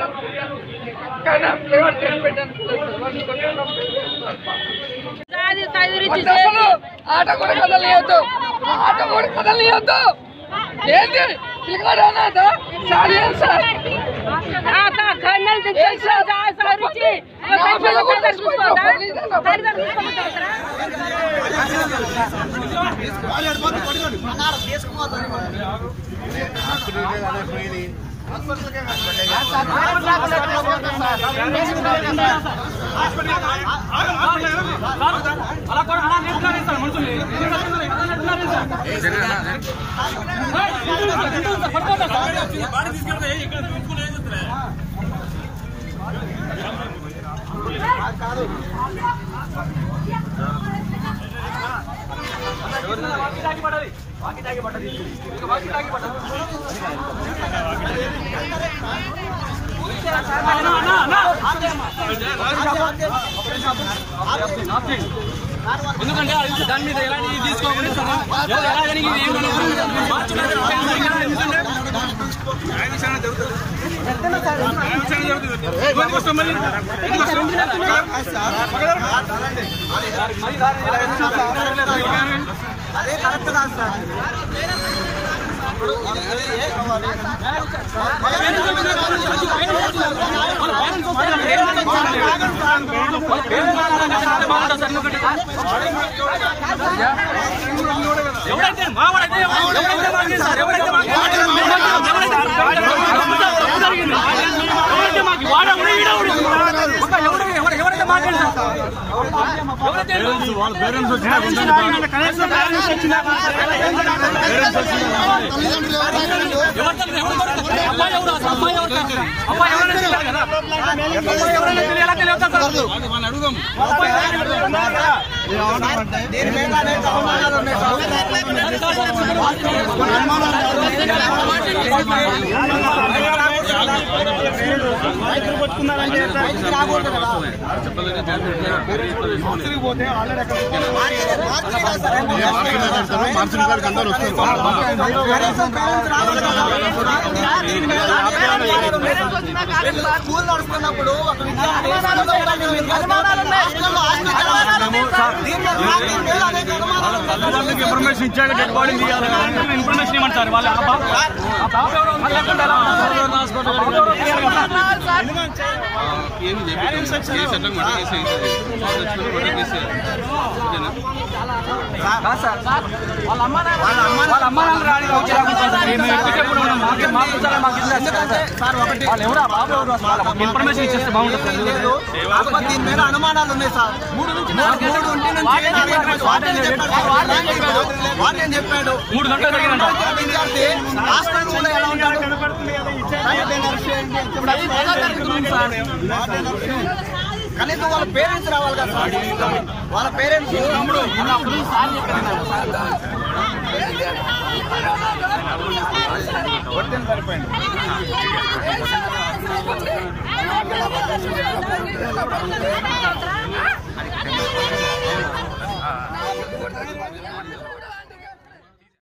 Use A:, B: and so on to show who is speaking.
A: కానీ ఆ పిల్లగాడు చనిపోయడానికి లేదు. వాడిని కొట్టడం
B: సాది చదివించి
A: అంటే అసలు ఆట కూడా కదలియొద్దు ఆట కూడా కదలియొద్దు ఏంటి పిల్లగాడు అనాథ సారీ ఏం సార్
B: आता खंडल दिखे जा सारीची
A: నా పిల్ల కూడా చచ్చిపోయింది.
C: ఎందుకంటే అది దాని మీద ఎలాంటి తీసుకోకూడదు ఎలాగని ఇది ఏమన్నా ఎవరైతే మావాడైతే ఎవరైతే మాకు సార్ ఎవరైతే మాకు ఎవరైతే మాకు వాడ కూడా ఈడ కూడా ఒక ఎవరు ఎవరు ఎవరైతే మాట్లాడారు ఎవరైతే వాళ్ళ పేరెంట్స్ వచ్చినా కనీసం పేరెంట్స్ వచ్చినా అబ్బాయి ఎవరు అసలు అబ్బాయి ఎవరు సార్? అబ్బాయి ఎవరైనా తెలియాలి కదా అబ్బాయి ఎవరైనా తెలియాలా తెలియదు సార్ వాళ్ళని అడుగుదాం అబ్బాయి ఎవరైనా తెలియాలి కదా?
D: మార్చిన కాడికి అందరూ వస్తారు
E: స్కూల్ నడుస్తున్నప్పుడు ఒక విద్యార్థి
C: తల్లిదండ్రులకు ఇన్ఫర్మేషన్ ఇచ్చాక డెడ్ బాడీ తీయాలి ఇన్ఫర్మేషన్ ఇవ్వండి సార్ వాళ్ళ ఆ బాబు ఆ బాబు ఎవరో ఉంది లేకుండా ఎలా ఉంది? ఆ బాబు ఎవరో తెలియాలి కదా. వాళ్ళ అమ్మ నాన్న వాళ్ళ అమ్మ నాన్న రాని వచ్చేలాగా ఉంటుంది సార్. మేము ఎక్కడికి ఎప్పుడు ఉన్నాం. మాకే మాకు చాలా మాకు ఇది నచ్చదు సార్. వాళ్ళు ఎవరు ఆ బాబు ఎవరు అసలు వాళ్ళకి ఇన్ఫర్మేషన్ ఇచ్చేస్తే బాగుంటుంది సార్.
E: కాకపోతే దీని మీద అనుమానాలు ఉన్నాయి సార్ మూడు నుంచి మూడు ఉంటే నుంచి వార్డెన్ చెప్పాడు వార్డెన్ చెప్పాడు వార్డెన్ చెప్పాడు
C: మూడు గంటలు జరిగిందంట
E: ఒక విద్యార్థి హాస్టల్ రూమ్ లో ఎలా ఉంటాడు ఇప్పుడు అది ఎలా జరుగుతుంది సార్? కనీసం వాళ్ళ పేరెంట్స్ రావాలి కదా సార్ వాళ్ళ పేరెంట్స్
A: సరిపోతుంది